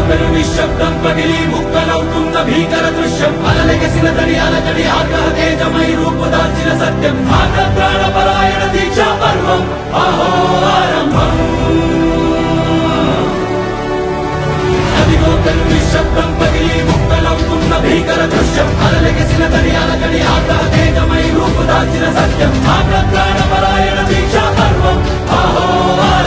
పెను నిశ్శబ్దం పగిలి ముక్కలవుతున్న భీకర దృశ్యం అలలెగసిన తడి అలజడి ఆగ్రహ తేజమై రూపుదాల్చిన సత్యం ఆగ్ర ప్రాణపరాయణ దీక్షా పర్వం అహో ఆరంభం అదిగో పెను నిశ్శబ్దం పగిలి ముక్కలవుతున్న భీకర దృశ్యం అలలెగసిన తడి అలజడి ఆగ్రహ తేజమై రూపుదాల్చిన సత్యం ఆగ్ర ప్రాణపరాయణ దీక్షా పర్వం అహో